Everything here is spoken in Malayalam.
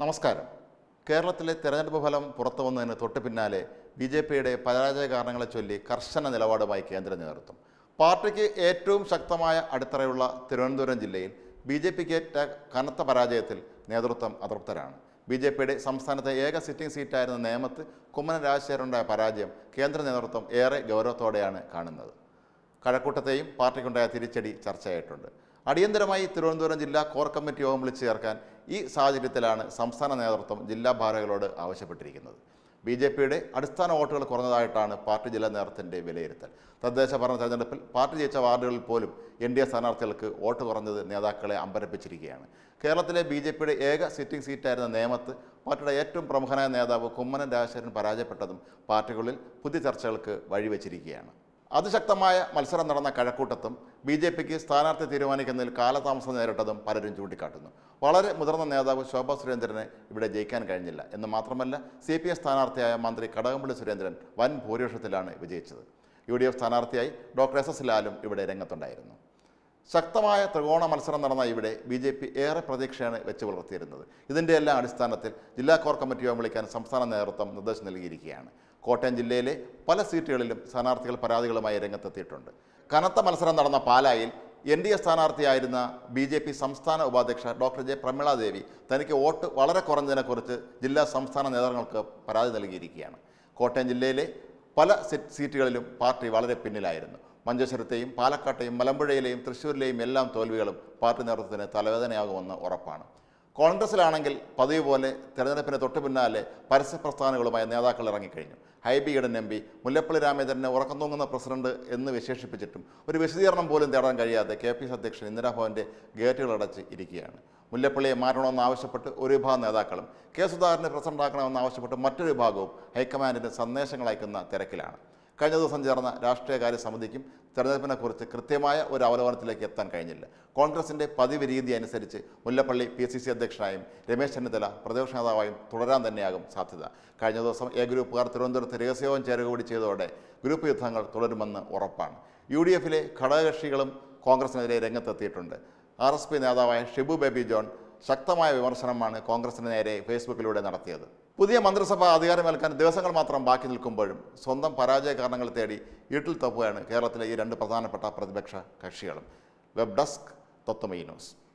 നമസ്കാരം കേരളത്തിലെ തെരഞ്ഞെടുപ്പ് ഫലം പുറത്തു വന്നതിന് തൊട്ട് പിന്നാലെ ബി ജെ പിയുടെ പരാജയ കാരണങ്ങളെ ചൊല്ലി കർശന നിലപാടുമായി കേന്ദ്ര നേതൃത്വം പാർട്ടിക്ക് ഏറ്റവും ശക്തമായ അടിത്തറയുള്ള തിരുവനന്തപുരം ജില്ലയിൽ ബി ജെ പിക്ക് ഏറ്റ കനത്ത പരാജയത്തിൽ നേതൃത്വം അതൃപ്തരാണ് ബി ജെ പിയുടെ സംസ്ഥാനത്തെ ഏക സിറ്റിംഗ് സീറ്റായിരുന്ന നേമത്ത് കുമ്മനം രാജശേഖരനുണ്ടായ പരാജയം കേന്ദ്ര നേതൃത്വം ഏറെ ഗൗരവത്തോടെയാണ് കാണുന്നത് കഴക്കൂട്ടത്തെയും പാർട്ടിക്കുണ്ടായ തിരിച്ചടി ചർച്ചയായിട്ടുണ്ട് അടിയന്തരമായി തിരുവനന്തപുരം ജില്ലാ കോർ കമ്മിറ്റി യോഗം വിളിച്ചു ചേർക്കാൻ ഈ സാഹചര്യത്തിലാണ് സംസ്ഥാന നേതൃത്വം ജില്ലാ ഭാരകളോട് ആവശ്യപ്പെട്ടിരിക്കുന്നത് ബി ജെ പിയുടെ അടിസ്ഥാന വോട്ടുകൾ കുറഞ്ഞതായിട്ടാണ് പാർട്ടി ജില്ലാ നേതൃത്വത്തിൻ്റെ വിലയിരുത്തൽ തദ്ദേശ ഭരണ തെരഞ്ഞെടുപ്പിൽ പാർട്ടി ജയിച്ച വാർഡുകളിൽ പോലും എൻ ഡി എ സ്ഥാനാർത്ഥികൾക്ക് വോട്ട് കുറഞ്ഞത് നേതാക്കളെ അമ്പരപ്പിച്ചിരിക്കുകയാണ് കേരളത്തിലെ ബി ജെ പിയുടെ ഏക സിറ്റിംഗ് സീറ്റായിരുന്ന നേമത്ത് പാർട്ടിയുടെ ഏറ്റവും പ്രമുഖനായ നേതാവ് കുമ്മനം രാജശേഖരൻ പരാജയപ്പെട്ടതും പാർട്ടികളിൽ പുതിയ ചർച്ചകൾക്ക് വഴിവെച്ചിരിക്കുകയാണ് അതിശക്തമായ മത്സരം നടന്ന കഴക്കൂട്ടത്തും ബി ജെ പിക്ക് സ്ഥാനാർത്ഥി തീരുമാനിക്കുന്നതിൽ കാലതാമസം നേരിട്ടതും പലരും ചൂണ്ടിക്കാട്ടുന്നു വളരെ മുതിർന്ന നേതാവ് ശോഭാ സുരേന്ദ്രന് ഇവിടെ ജയിക്കാൻ കഴിഞ്ഞില്ല എന്ന് മാത്രമല്ല സി പി എം സ്ഥാനാർത്ഥിയായ മന്ത്രി കടകംപള്ളി സുരേന്ദ്രൻ വൻ ഭൂരിപക്ഷത്തിലാണ് വിജയിച്ചത് യു ഡി എഫ് സ്ഥാനാർത്ഥിയായി ഡോക്ടർ എസ് എസ് ലാലും ഇവിടെ രംഗത്തുണ്ടായിരുന്നു ശക്തമായ ത്രികോണ മത്സരം നടന്ന ഇവിടെ ബി ജെ പി ഏറെ പ്രതീക്ഷയാണ് വെച്ച് പുലർത്തിയിരുന്നത് ഇതിൻ്റെ എല്ലാം അടിസ്ഥാനത്തിൽ ജില്ലാ കോർ കമ്മിറ്റി യോഗം വിളിക്കാൻ സംസ്ഥാന നേതൃത്വം നിർദ്ദേശം നൽകിയിരിക്കുകയാണ് കോട്ടയം ജില്ലയിലെ പല സീറ്റുകളിലും സ്ഥാനാർത്ഥികൾ പരാതികളുമായി രംഗത്തെത്തിയിട്ടുണ്ട് കനത്ത മത്സരം നടന്ന പാലായിൽ എൻ ഡി എ സ്ഥാനാർത്ഥിയായിരുന്ന ബി ജെ പി സംസ്ഥാന ഉപാധ്യക്ഷ ഡോക്ടർ ജെ പ്രമിള ദേവി തനിക്ക് വോട്ട് വളരെ കുറഞ്ഞതിനെക്കുറിച്ച് ജില്ലാ സംസ്ഥാന നേതാക്കൾക്ക് പരാതി നൽകിയിരിക്കുകയാണ് കോട്ടയം ജില്ലയിലെ പല സീ- സീറ്റുകളിലും പാർട്ടി വളരെ പിന്നിലായിരുന്നു മഞ്ചേശ്വരത്തെയും പാലക്കാട്ടെയും മലമ്പുഴയിലെയും തൃശ്ശൂരിലെയും എല്ലാം തോൽവികളും പാർട്ടി നേതൃത്വത്തിന് തലവേദനയാകുമെന്ന് ഉറപ്പാണ് കോൺഗ്രസിലാണെങ്കിൽ പതിവ് പോലെ തെരഞ്ഞെടുപ്പിന് തൊട്ടു പിന്നാലെ പരസ്യ പ്രസ്ഥാനങ്ങളുമായി നേതാക്കൾ ഇറങ്ങിക്കഴിഞ്ഞു ഹൈബി ഈഡൻ എം പി മുല്ലപ്പള്ളി രാമചന്ദ്രനെ ഉറക്കം തൂങ്ങുന്ന പ്രസിഡന്റ് എന്ന് വിശേഷിപ്പിച്ചിട്ടും ഒരു വിശദീകരണം പോലും തേടാൻ കഴിയാതെ കെ പി സി അധ്യക്ഷൻ ഇന്ദിരാഭവന്റെ ഗേറ്റുകളടച്ച് ഇരിക്കുകയാണ് മുല്ലപ്പള്ളിയെ മാറ്റണമെന്ന് ആവശ്യപ്പെട്ട് ഒരു വിഭാഗം നേതാക്കളും കെ സുധാകരനെ പ്രസിഡന്റാക്കണമെന്ന് ആവശ്യപ്പെട്ട് മറ്റൊരു വിഭാഗവും ഹൈക്കമാൻഡിന് സന്ദേശങ്ങൾ അയക്കുന്ന തിരക്കിലാണ് കഴിഞ്ഞ ദിവസം ചേർന്ന രാഷ്ട്രീയകാര്യ സമിതിക്കും തെരഞ്ഞെടുപ്പിനെക്കുറിച്ച് കൃത്യമായ ഒരു അവലോകനത്തിലേക്ക് എത്താൻ കഴിഞ്ഞില്ല കോൺഗ്രസിന്റെ പതിവ് രീതി അനുസരിച്ച് മുല്ലപ്പള്ളി പി സി സി അധ്യക്ഷനായും രമേശ് ചെന്നിത്തല പ്രതിപക്ഷ നേതാവായും തുടരാൻ തന്നെയാകും സാധ്യത കഴിഞ്ഞ ദിവസം എ ഗ്രൂപ്പുകാർ തിരുവനന്തപുരത്ത് രഹസ്യവും ചേരുക കൂടി ചെയ്തതോടെ ഗ്രൂപ്പ് യുദ്ധങ്ങൾ തുടരുമെന്ന് ഉറപ്പാണ് യു ഡി എഫിലെ ഘടകകക്ഷികളും കോൺഗ്രസിനെതിരെ രംഗത്തെത്തിയിട്ടുണ്ട് ആർ എസ് പി നേതാവായ ഷിബു ബേബി ജോൺ ശക്തമായ വിമർശനമാണ് കോൺഗ്രസിന് നേരെ ഫേസ്ബുക്കിലൂടെ നടത്തിയത് പുതിയ മന്ത്രിസഭ അധികാരമേൽക്കാൻ ദിവസങ്ങൾ മാത്രം ബാക്കി നിൽക്കുമ്പോഴും സ്വന്തം പരാജയ കാരണങ്ങൾ തേടി വീട്ടിൽ തപ്പുകയാണ് കേരളത്തിലെ ഈ രണ്ട് പ്രധാനപ്പെട്ട പ്രതിപക്ഷ കക്ഷികളും വെബ് ഡെസ്ക് തത്വമൈ ന്യൂസ്